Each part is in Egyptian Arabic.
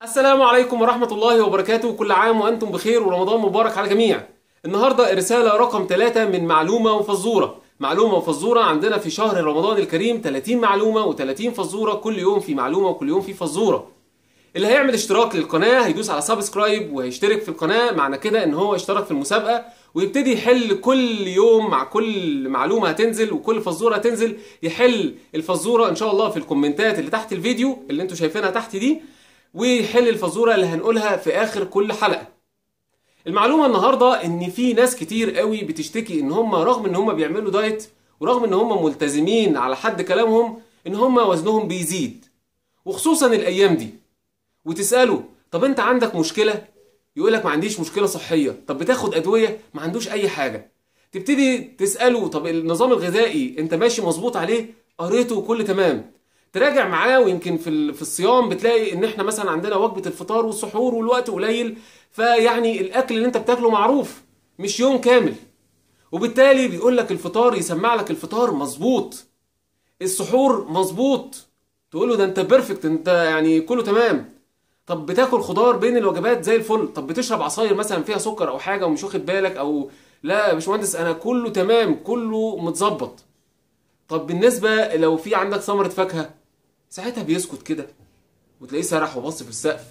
السلام عليكم ورحمة الله وبركاته كل عام وأنتم بخير ورمضان مبارك على الجميع النهاردة رسالة رقم 3 من معلومة وفزورة معلومة وفزورة عندنا في شهر رمضان الكريم 30 معلومة و30 فزورة كل يوم في معلومة وكل يوم في فزورة اللي هيعمل اشتراك للقناة هيدوس على سبسكرايب وهيشترك في القناة معنى كده ان هو اشترك في المسابقة ويبتدي يحل كل يوم مع كل معلومة هتنزل وكل فزورة هتنزل يحل الفزورة ان شاء الله في الكومنتات اللي تحت الفيديو اللي انتوا شايفينها تحت دي ويحل الفزورة اللي هنقولها في اخر كل حلقة المعلومة النهاردة ان في ناس كتير قوي بتشتكي ان هم رغم ان هم بيعملوا دايت ورغم ان هم ملتزمين على حد كلامهم ان هم وزنهم بيزيد وخصوصا الايام دي وتساله طب انت عندك مشكله يقول لك ما عنديش مشكله صحيه طب بتاخد ادويه ما عندوش اي حاجه تبتدي تساله طب النظام الغذائي انت ماشي مظبوط عليه قريته وكل تمام تراجع معاه ويمكن في ال- في الصيام بتلاقي ان احنا مثلا عندنا وجبه الفطار والسحور والوقت قليل فيعني الاكل اللي انت بتاكله معروف مش يوم كامل وبالتالي بيقول لك الفطار يسمع لك الفطار مظبوط السحور مظبوط تقول له ده انت بيرفكت انت يعني كله تمام طب بتاكل خضار بين الوجبات زي الفل طب بتشرب عصاير مثلا فيها سكر او حاجه ومش واخد بالك او لا يا باشمهندس انا كله تمام كله متظبط طب بالنسبه لو في عندك ثمره فاكهه ساعتها بيسكت كده وتلاقيه سرح وبص في السقف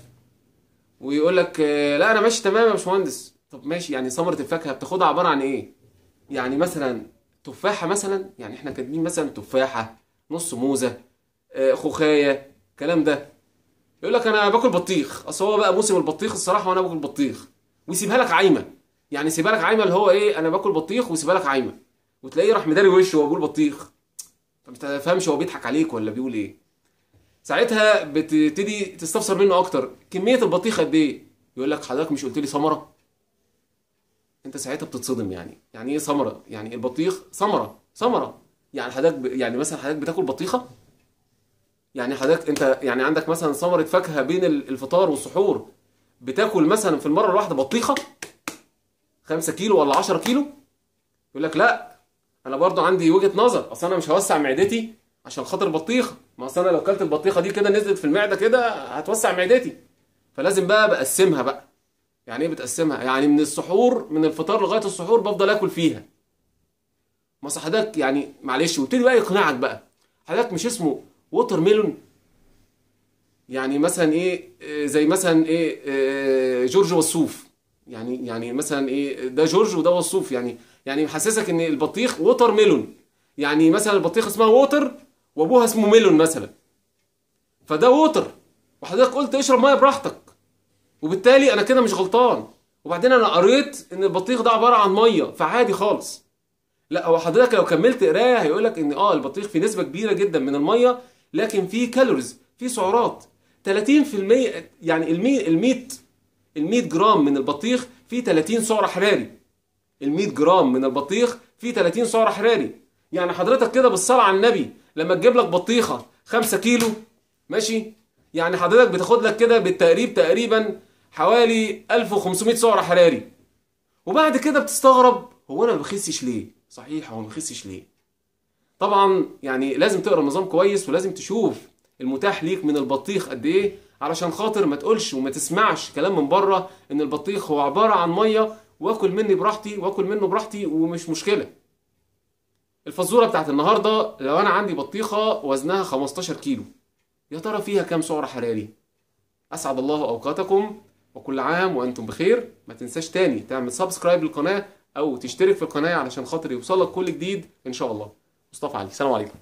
ويقول لك آه، لا انا ماشي تمام يا باشمهندس طب ماشي يعني ثمره الفاكهه بتاخدها عباره عن ايه يعني مثلا تفاحه مثلا يعني احنا كاتبين مثلا تفاحه نص موزه آه، خوخايه الكلام ده يقول لك انا باكل بطيخ اصل هو بقى موسم البطيخ الصراحه وانا باكل بطيخ ويسيبها لك عايمه يعني يسيبها لك عايمه اللي هو ايه انا باكل بطيخ ويسيبها لك عايمه وتلاقيه راح مداري وشه وهو بيقول بطيخ فما تفهمش هو بيضحك عليك ولا بيقول ايه ساعتها بتبتدي تستفسر منه اكتر كميه البطيخ قد ايه يقول لك حضرتك مش قلت لي ثمره انت ساعتها بتتصدم يعني يعني ايه ثمره يعني البطيخ ثمره ثمره يعني حضرتك ب... يعني مثلا حضرتك بتاكل بطيخه يعني حضرتك انت يعني عندك مثلا ثمره فاكهه بين ال- الفطار والسحور بتاكل مثلا في المره الواحده بطيخه 5 كيلو ولا 10 كيلو يقول لك لا انا برضو عندي وجهه نظر اصل انا مش هوسع معدتي عشان خاطر البطيخه ما اصل انا لو كلت البطيخه دي كده نزلت في المعده كده هتوسع معدتي فلازم بقى بقسمها بقى يعني ايه بتقسمها يعني من السحور من الفطار لغايه السحور بفضل اكل فيها ما أصل حضرتك يعني معلش وابتدي بقى يقنعك بقى حضرتك مش اسمه ووتر ميلون يعني مثلا ايه آه، زي مثلا ايه آه، جورج وصوف يعني يعني مثلا ايه ده جورج وده وصوف يعني يعني محسسك ان البطيخ ووتر ميلون يعني مثلا البطيخه اسمها ووتر وابوها اسمه ميلون مثلا فده ووتر وحضرتك قلت اشرب ميه براحتك وبالتالي انا كده مش غلطان وبعدين انا قريت ان البطيخ ده عباره عن ميه فعادي خالص لا هو حضرتك لو كملت قرايه هيقول لك ان اه البطيخ فيه نسبه كبيره جدا من الميه لكن فيه كالوريز فيه سعرات 30% يعني ال 100 ال 100 ال 100 جرام من البطيخ فيه 30 سعر حراري ال 100 جرام من البطيخ فيه 30 سعر حراري يعني حضرتك كده بالصلاه على النبي لما تجيب لك بطيخه 5 كيلو ماشي يعني حضرتك بتاخد لك كده بالتقريب تقريبا حوالي 1500 سعر حراري وبعد كده بتستغرب هو انا ما بخسش ليه صحيح هو ما بخسش ليه طبعا يعني لازم تقرا النظام كويس ولازم تشوف المتاح ليك من البطيخ قد ايه علشان خاطر ما تقولش وما تسمعش كلام من بره ان البطيخ هو عباره عن ميه واكل مني براحتي واكل منه براحتي ومش مشكله الفزوره بتاعت النهارده لو انا عندي بطيخه وزنها 15 كيلو يا ترى فيها كام سعر حراري اسعد الله اوقاتكم وكل عام وانتم بخير ما تنساش تاني تعمل سبسكرايب للقناه او تشترك في القناه علشان خاطر يوصلك كل جديد ان شاء الله مصطفى علي سلام عليكم